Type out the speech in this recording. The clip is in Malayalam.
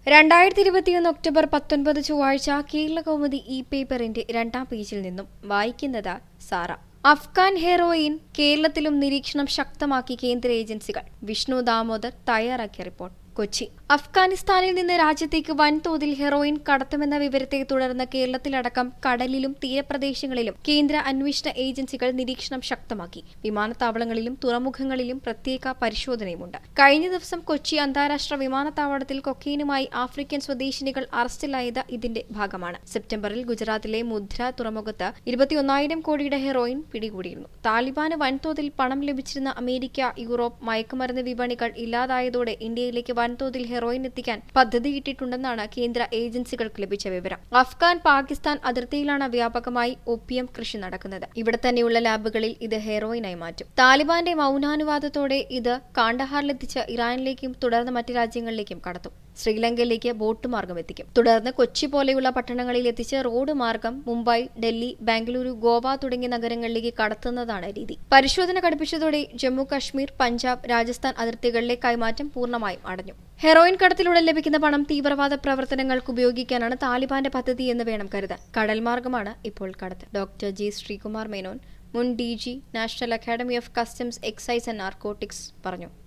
രണ്ടായിരത്തി ഇരുപത്തിയൊന്ന് ഒക്ടോബർ പത്തൊൻപത് ചൊവ്വാഴ്ച കേരള കൗമുദി ഇ പേപ്പറിന്റെ രണ്ടാം പേജിൽ നിന്നും വായിക്കുന്നത് സാറ അഫ്ഗാൻ ഹെറോയിൻ കേരളത്തിലും നിരീക്ഷണം ശക്തമാക്കി കേന്ദ്ര ഏജൻസികൾ വിഷ്ണു ദാമോദർ തയ്യാറാക്കിയ റിപ്പോർട്ട് കൊച്ചി അഫ്ഗാനിസ്ഥാനിൽ നിന്ന് രാജ്യത്തേക്ക് വൻതോതിൽ ഹെറോയിൻ കടത്തുമെന്ന വിവരത്തെ തുടർന്ന് കേരളത്തിലടക്കം കടലിലും തീരപ്രദേശങ്ങളിലും കേന്ദ്ര അന്വേഷണ ഏജൻസികൾ നിരീക്ഷണം ശക്തമാക്കി വിമാനത്താവളങ്ങളിലും തുറമുഖങ്ങളിലും പ്രത്യേക പരിശോധനയുമുണ്ട് കഴിഞ്ഞ ദിവസം കൊച്ചി അന്താരാഷ്ട്ര വിമാനത്താവളത്തിൽ കൊക്കൈനുമായി ആഫ്രിക്കൻ സ്വദേശിനികൾ അറസ്റ്റിലായത് ഇതിന്റെ ഭാഗമാണ് സെപ്റ്റംബറിൽ ഗുജറാത്തിലെ മുദ്ര തുറമുഖത്ത് ഇരുപത്തിയൊന്നായിരം കോടിയുടെ ഹെറോയിൻ പിടികൂടിയിരുന്നു താലിബാന് വൻതോതിൽ പണം ലഭിച്ചിരുന്ന അമേരിക്ക യൂറോപ്പ് മയക്കുമരുന്ന് വിപണികൾ ഇല്ലാതായതോടെ ഇന്ത്യയിലേക്ക് വൻതോതിൽ ഹെറോയിൻ എത്തിക്കാൻ പദ്ധതിയിട്ടിട്ടുണ്ടെന്നാണ് കേന്ദ്ര ഏജൻസികൾക്ക് ലഭിച്ച വിവരം അഫ്ഗാൻ പാകിസ്ഥാൻ അതിർത്തിയിലാണ് വ്യാപകമായി ഒപ്പിയം കൃഷി നടക്കുന്നത് ഇവിടെ തന്നെയുള്ള ലാബുകളിൽ ഇത് ഹെറോയിനായി മാറ്റും താലിബാന്റെ മൗനാനുവാദത്തോടെ ഇത് കാണ്ഡഹാറിലെത്തിച്ച് ഇറാനിലേക്കും തുടർന്ന് മറ്റ് രാജ്യങ്ങളിലേക്കും കടത്തും ശ്രീലങ്കയിലേക്ക് ബോട്ട് മാർഗം എത്തിക്കും തുടർന്ന് കൊച്ചി പോലെയുള്ള പട്ടണങ്ങളിൽ എത്തിച്ച് റോഡ് മാർഗം മുംബൈ ഡൽഹി ബാംഗ്ലൂരു ഗോവ തുടങ്ങിയ നഗരങ്ങളിലേക്ക് കടത്തുന്നതാണ് രീതി പരിശോധന കടുപ്പിച്ചതോടെ ജമ്മു കശ്മീർ പഞ്ചാബ് രാജസ്ഥാൻ അതിർത്തികളിലെ കൈമാറ്റം പൂർണ്ണമായും അടഞ്ഞു ഹെറോയിൻ കടത്തിലൂടെ ലഭിക്കുന്ന പണം തീവ്രവാദ പ്രവർത്തനങ്ങൾക്ക് ഉപയോഗിക്കാനാണ് താലിബാന്റെ പദ്ധതി എന്ന് വേണം കരുതാൻ കടൽ മാർഗമാണ് ഇപ്പോൾ കടത്ത് ഡോക്ടർ ജി ശ്രീകുമാർ മേനോൻ മുൻ D G national academy of customs excise and narcotics പറഞ്ഞു